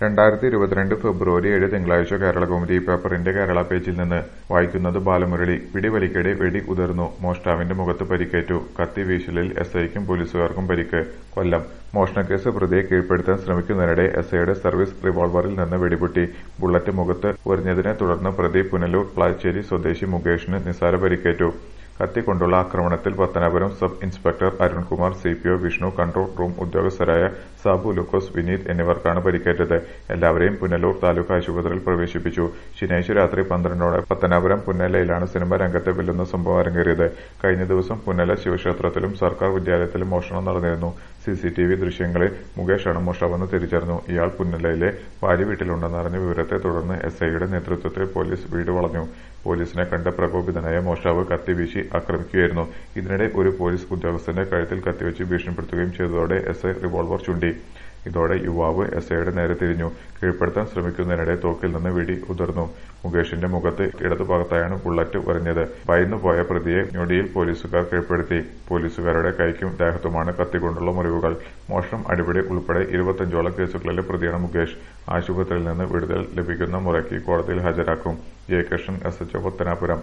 രണ്ടായിരത്തി ഇരുപത്തിരണ്ട് ഫെബ്രുവരി ഏഴ് തിങ്കളാഴ്ച കേരളകൗമുദി പേപ്പറിന്റെ കേരള പേജിൽ നിന്ന് വായിക്കുന്നത് ബാലമുരളി പിടിവലിക്കിടെ വെടി ഉതിർന്നു മോഷ്ടാവിന്റെ മുഖത്ത് പരിക്കേറ്റു കത്തി വീശലിൽ എസ്ഐക്കും പോലീസുകാർക്കും പരിക്ക് കൊല്ലം മോഷണക്കേസ് പ്രതിയെ കീഴ്പ്പെടുത്താൻ ശ്രമിക്കുന്നതിനിടെ എസ്ഐയുടെ സർവീസ് റിവോൾവറിൽ നിന്ന് വെടിപൊട്ടി ബുള്ളറ്റ് മുഖത്ത് ഉറിഞ്ഞതിനെ തുടർന്ന് പ്രതി പുനലൂർ പ്ലാച്ചേരി സ്വദേശി മുകേഷിന് നിസാര പരിക്കേറ്റു കത്തിക്കൊണ്ടുള്ള ആക്രമണത്തിൽ Pathanapuram sub inspector Arunkumar CPO Vishnu control room ഉദ്യോഗസ്ഥരായ സാബു ലൂക്കോസ് വിനീത് എന്നിവർക്കാണ് പരിക്കേറ്റത് എല്ലാവരെയും പുനലൂർ താലൂക്ക് ആശുപത്രിയിൽ പ്രവേശിപ്പിച്ചു ശനിയാഴ്ച രാത്രി പന്ത്രണ്ടോടെ പത്തനാപുരം പുന്നലയിലാണ് സിനിമാ രംഗത്തെ വെല്ലുന്ന സംഭവം അരങ്ങേറിയത് കഴിഞ്ഞ ദിവസം പുന്നല ശിവക്ഷേത്രത്തിലും സർക്കാർ വിദ്യാലയത്തിലും മോഷണം നടന്നിരുന്നു സിസിടിവി ദൃശ്യങ്ങളിൽ മുകേഷാണ് മോഷ്ടാവെന്ന് തിരിച്ചറിഞ്ഞു ഇയാൾ പുന്നലയിലെ ഭാര്യ വീട്ടിലുണ്ടെന്നറിഞ്ഞ വിവരത്തെ തുടർന്ന് എസ്ഐയുടെ നേതൃത്വത്തിൽ പോലീസ് വീട് വളഞ്ഞു പോലീസിനെ കണ്ട് പ്രകോപിതനായ മോഷ്ടാവ് കത്തിവീശി ആക്രമിക്കുകയായിരുന്നു ഇതിനിടെ ഒരു പോലീസ് ഉദ്യോഗസ്ഥന്റെ കഴുത്തിൽ കത്തിവെച്ച് ഭീഷണിപ്പെടുത്തുകയും ചെയ്തതോടെ എസ്ഐ റിവോൾവർ ചൂണ്ടി ഇതോടെ യുവാവ് എസ്ഐയുടെ നേരെ തിരിഞ്ഞു കീഴ്പ്പെടുത്താൻ ശ്രമിക്കുന്നതിനിടെ തോക്കിൽ നിന്ന് വെടി ഉതിർന്നു മുകേഷിന്റെ മുഖത്ത് ഇടതുഭാഗത്തായാണ് ബുള്ളറ്റ് എറിഞ്ഞത് ഭയന്നുപോയ പ്രതിയെ ഞൊടിയിൽ പോലീസുകാർ കീഴ്പ്പെടുത്തി പോലീസുകാരുടെ കൈക്കും ദേഹത്തുമാണ് കത്തിക്കൊണ്ടുള്ള മുറിവുകൾ മോഷണം അടിപിടി ഉൾപ്പെടെ ഇരുപത്തഞ്ചോളം കേസുകളിലെ പ്രതിയാണ് മുകേഷ് ആശുപത്രിയിൽ നിന്ന് വിടുതൽ ലഭിക്കുന്ന മുറയ്ക്ക് കോടതിയിൽ ഹാജരാക്കും ജയകൃഷ്ണൻ എസ് എച്ച് പത്തനാപുരം